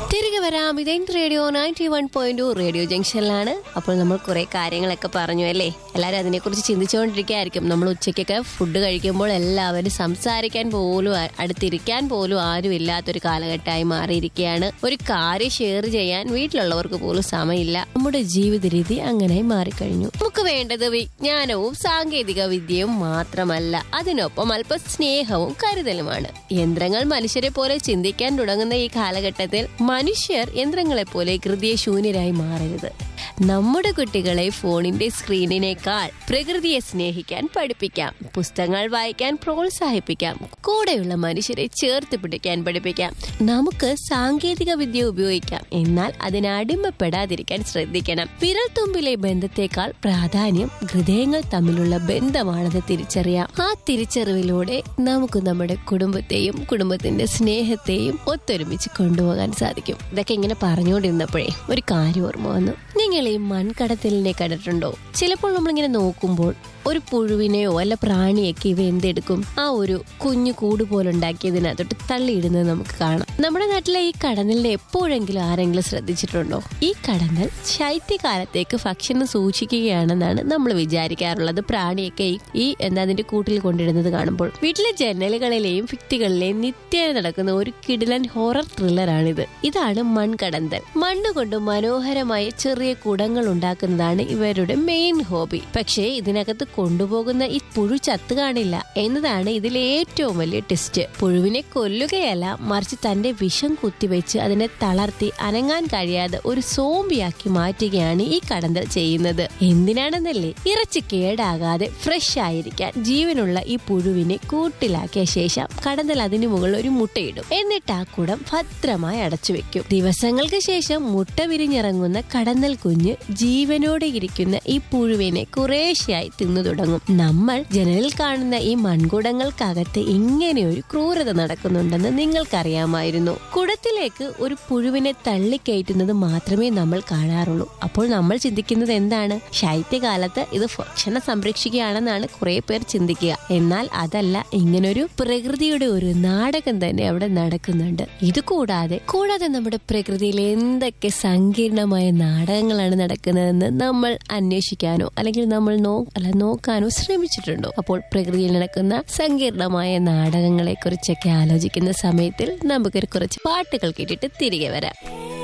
തിരികെ വരാം ഇതെന്ത് radio ninety one point radio ജംഗ്ഷനിലാണ് അപ്പോൾ നമ്മൾ കുറെ കാര്യങ്ങളൊക്കെ പറഞ്ഞു അല്ലേ എല്ലാവരും അതിനെക്കുറിച്ച് ചിന്തിച്ചുകൊണ്ടിരിക്കുകയായിരിക്കും നമ്മൾ ഉച്ചയ്ക്കൊക്കെ ഫുഡ് കഴിക്കുമ്പോൾ എല്ലാവരും സംസാരിക്കാൻ പോലും ആ- അടുത്തിരിക്കാൻ പോലും ആരും ഇല്ലാത്തൊരു കാലഘട്ടമായി മാറിയിരിക്കുകയാണ് ഒരു കാര്യം ഷെയർ ചെയ്യാൻ വീട്ടിലുള്ളവർക്ക് പോലും സമയമില്ല നമ്മുടെ ജീവിത രീതി അങ്ങനെ മാറിക്കഴിഞ്ഞു നമുക്ക് വേണ്ടത് വിജ്ഞാനവും സാങ്കേതിക വിദ്യയും മാത്രമല്ല അതിനൊപ്പം അല്പ സ്നേഹവും കരുതലുമാണ് യന്ത്രങ്ങൾ മനുഷ്യരെ പോലെ ചിന്തിക്കാൻ തുടങ്ങുന്ന ഈ കാലഘട്ടത്തിൽ മനുഷ്യർ യന്ത്രങ്ങളെ പോലെ ഹൃദയശൂന്യരായി മാറരുത് നമ്മുടെ കുട്ടികളെ ഫോണിന്റെ സ്ക്രീനിനേക്കാൾ പ്രകൃതിയെ സ്നേഹിക്കാൻ പഠിപ്പിക്കാം പുസ്തകങ്ങൾ വായിക്കാൻ പ്രോത്സാഹിപ്പിക്കാം കൂടെയുള്ള മനുഷ്യരെ ചേർത്ത് പിടിക്കാൻ പഠിപ്പിക്കാം നമുക്ക് സാങ്കേതിക വിദ്യ ഉപയോഗിക്കാം എന്നാൽ അതിന് അടിമപ്പെടാതിരിക്കാൻ ശ്രദ്ധിക്കണം വിരൽത്തുമ്പിലെ ബന്ധത്തെക്കാൾ പ്രാധാന്യം ഹൃദയങ്ങൾ തമ്മിലുള്ള ബന്ധമാണെന്ന് തിരിച്ചറിയാം ആ തിരിച്ചറിവിലൂടെ നമുക്ക് നമ്മുടെ കുടുംബത്തെയും കുടുംബത്തിന്റെ സ്നേഹത്തെയും ഒത്തൊരുമിച്ച് കൊണ്ടുപോകാൻ സാധിക്കും ഇതൊക്കെ ഇങ്ങനെ പറഞ്ഞുകൊണ്ടിരുന്നപ്പോഴേ ഒരു കാര്യം ഓർമ്മ വന്നു നിങ്ങൾ ഈ മൺകടത്തലിനെ കണ്ടിട്ടുണ്ടോ ചിലപ്പോൾ നമ്മളിങ്ങനെ നോക്കുമ്പോൾ ഒരു പുഴുവിനെയോ അല്ല പ്രാണിയൊക്കെ ഇവ എന്തെടുക്കും ആ ഒരു കുഞ്ഞു കൂട് പോലെ ഉണ്ടാക്കിയതിനകത്തോട്ട് തള്ളിയിടുന്നത് നമുക്ക് കാണാം നമ്മുടെ നാട്ടിലെ ഈ കടന്നലിനെ എപ്പോഴെങ്കിലും ആരെങ്കിലും ശ്രദ്ധിച്ചിട്ടുണ്ടോ ഈ കടന്നൽ ശൈത്യകാലത്തേക്ക് ഭക്ഷണം സൂക്ഷിക്കുകയാണെന്നാണ് നമ്മൾ വിചാരിക്കാറുള്ളത് പ്രാണിയൊക്കെ ഈ- ഈ എന്താ അതിന്റെ കൂട്ടിൽ കൊണ്ടിടുന്നത് കാണുമ്പോൾ വീട്ടിലെ ജനലുകളിലെയും ഭിത്തികളിലെയും നിത്യേന നടക്കുന്ന ഒരു കിടിലൻ ഹൊറർ ത്രില്ലറാണിത് ഇതാണ് മൺകടന്തൽ മണ്ണ് കൊണ്ട് മനോഹരമായ ചെറിയ കുടങ്ങൾ ഉണ്ടാക്കുന്നതാണ് ഇവരുടെ മെയിൻ ഹോബി പക്ഷേ ഇതിനകത്ത് കൊണ്ടുപോകുന്ന ഈ പുഴു ചത്തു കാണില്ല എന്നതാണ് ഇതിലെ ഏറ്റവും വലിയ ടെസ്റ്റ് പുഴുവിനെ കൊല്ലുകയല്ല മറിച്ച് തന്റെ വിഷം കുത്തിവെച്ച് അതിനെ തളർത്തി അനങ്ങാൻ കഴിയാതെ ഒരു സോംബിയാക്കി മാറ്റുകയാണ് ഈ കടന്തൽ ചെയ്യുന്നത് എന്തിനാണെന്നല്ലേ ഇറച്ചി കേടാകാതെ ഫ്രഷ് ആയിരിക്കാൻ ജീവനുള്ള ഈ പുഴുവിനെ കൂട്ടിലാക്കിയ ശേഷം കടന്തൽ അതിനു മുകളിൽ ഒരു മുട്ടയിടും എന്നിട്ട് ആ കുടം ഭദ്രമായി അടച്ചു വെക്കും ദിവസങ്ങൾക്ക് ശേഷം മുട്ട വിരിഞ്ഞിറങ്ങുന്ന കടന്നൽ കുഞ്ഞ് ജീവനോടെ ഇരിക്കുന്ന ഈ പുഴുവിനെ കുറേശ്ശെയായി തിന്നു തുടങ്ങും നമ്മൾ ജനലിൽ കാണുന്ന ഈ മൺകുടങ്ങൾക്കകത്ത് ഇങ്ങനെ ഒരു ക്രൂരത നടക്കുന്നുണ്ടെന്ന് നിങ്ങൾക്കറിയാമായിരുന്നു കുടത്തിലേക്ക് ഒരു പുഴുവിനെ തള്ളിക്കയറ്റുന്നത് മാത്രമേ നമ്മൾ കാണാറുള്ളൂ അപ്പോൾ നമ്മൾ ചിന്തിക്കുന്നത് എന്താണ് ശൈത്യകാലത്ത് ഇത് ഭക്ഷണം സംരക്ഷിക്കുകയാണെന്നാണ് കുറെ പേർ ചിന്തിക്കുക എന്നാൽ അതല്ല ഇങ്ങനൊരു പ്രകൃതിയുടെ ഒരു നാടകം തന്നെ അവിടെ നടക്കുന്നുണ്ട് ഇത് കൂടാതെ കൂടാതെ നമ്മുടെ പ്രകൃതിയിൽ എന്തൊക്കെ സങ്കീർണമായ നാടകങ്ങളാണ് നടക്കുന്നതെന്ന് നമ്മൾ അന്വേഷിക്കാനോ അല്ലെങ്കിൽ നമ്മൾ നോ അല്ല നോക്കാനോ ശ്രമിച്ചിട്ടുണ്ടോ അപ്പോൾ പ്രകൃതിയിൽ നടക്കുന്ന സങ്കീർണമായ നാടകങ്ങളെ കുറിച്ചൊക്കെ ആലോചിക്കുന്ന സമയത്തിൽ നമുക്കൊരു കുറച്ച് പാട്ടുകൾ കേട്ടിട്ട് തിരികെ വരാം